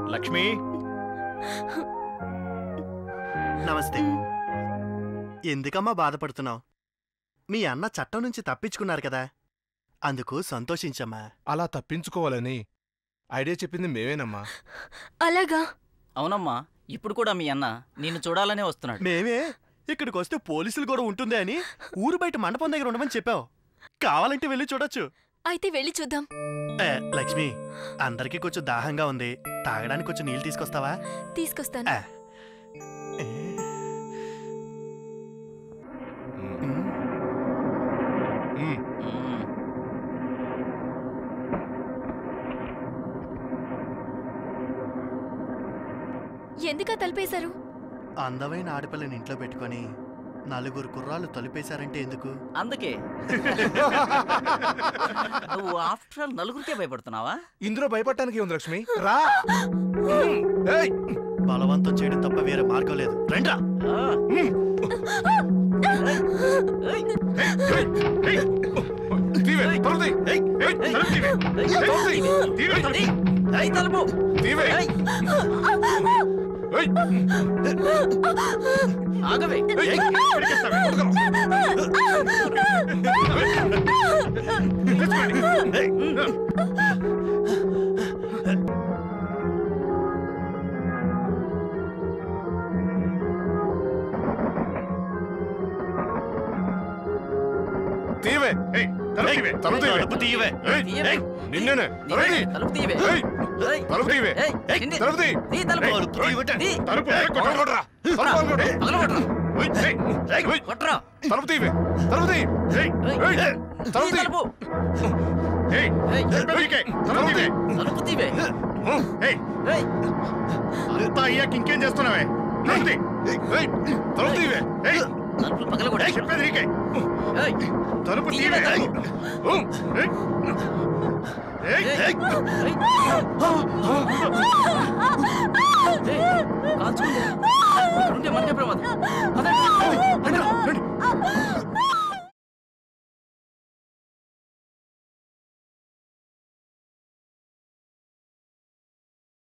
లక్ష్మి నమస్తే ఎందుకమ్మా బాధపడుతున్నావు మీ అన్న చట్టం నుంచి తప్పించుకున్నారు కదా అందుకు సంతోషించమ్మా అలా తప్పించుకోవాలని ఐడియా చెప్పింది మేమేనమ్మా అలాగా అవునమ్మా ఇప్పుడు కూడా మీ అన్న నిన్ను చూడాలనే వస్తున్నాడు మేమే ఇక్కడికి వస్తే పోలీసులు కూడా ఉంటుందే అని ఊరు బయట మండపం దగ్గర ఉండమని చెప్పావు కావాలంటే వెళ్ళి చూడొచ్చు అయితే వెళ్ళి చూద్దాం ఏ, లక్ష్మి అందరికీ కొంచెం దాహంగా ఉంది తాగడానికి కొంచెం నీళ్ళు తీసుకొస్తావా తీసుకొస్తాను ఆ. ఏ, ఉమ్, ఉమ్, మ్మ్. ఎందుకా తలిపేశారు అందమైన ఆడపిల్లని ఇంట్లో పెట్టుకొని నలుగురు కుర్రాళ్ళు తలుపేశారంటే ఎందుకు అందుకే నువ్వు ఆఫ్టర్ ఆల్ నలుగురికే భయపడుతున్నావా ఇందులో భయపడటానికి ఉంది లక్ష్మి రా ఏయ్! బలవంతం చేయడం తప్ప వేరే మార్గం లేదు రండ్రా ఆ. ఏయ్, ఏయ్, తీవే, తలుపు తీ. ఏయ్, తలుపు తీవే. ఏయ్, తలుపు తీ. తీవే, తలుపు. ఏయ్, ఏయ్, తలుపు తీవే. ఏయ్, ఏయ్! ఆగవే ఏయ్! తీవే. ఏయ్, తలుపు తీవే. తలుపు తీవే. తలుపు తీయవే ఏయ్, తీయవే. ఏయ్, నిన్నేనే. తలుపు తీ. తలుపు తీయవే ఏయ్, ఏయ్, తలుపు తీవే. ఏయ్, చిన్ని, తలుపు తీ. తీ తలుపు తలుపు తీయవటే. తీ. తలుపు పగలగొట్టరా. తలుపు పగలగొట్టు. పగలగొట్టరా. ఏయ్, ఏయ్, ఏయ్, కొట్టరా. తలుపు తీవే. తలుపు తీ. ఏయ్, ఏయ్, ఏయ్, తీ తలుపు తీ. తలుపు ఏయ్, ఏయ్, చెప్పేదికే. తలుపు తీ. తలుపు తీవే ఏయ్, ఏయ్, అంతా అయ్యాక ఇంకేం చేస్తున్నావే తలుపు తీ. ఏయ్, తలుపు తీవే. ఏయ్, తలుపు పగలగొట్టు చెప్పేది నీకే. ఏయ్, తలుపు తీయవే తీవే. తలుపు. ఏయ్, ఏయ్, ఏయ్, ఏయ్. ఏయ్. ఏయ్, కాల్చుకుంది. ఇక్కడ ఉంటే మనకే ప్రమాదం. పదండి.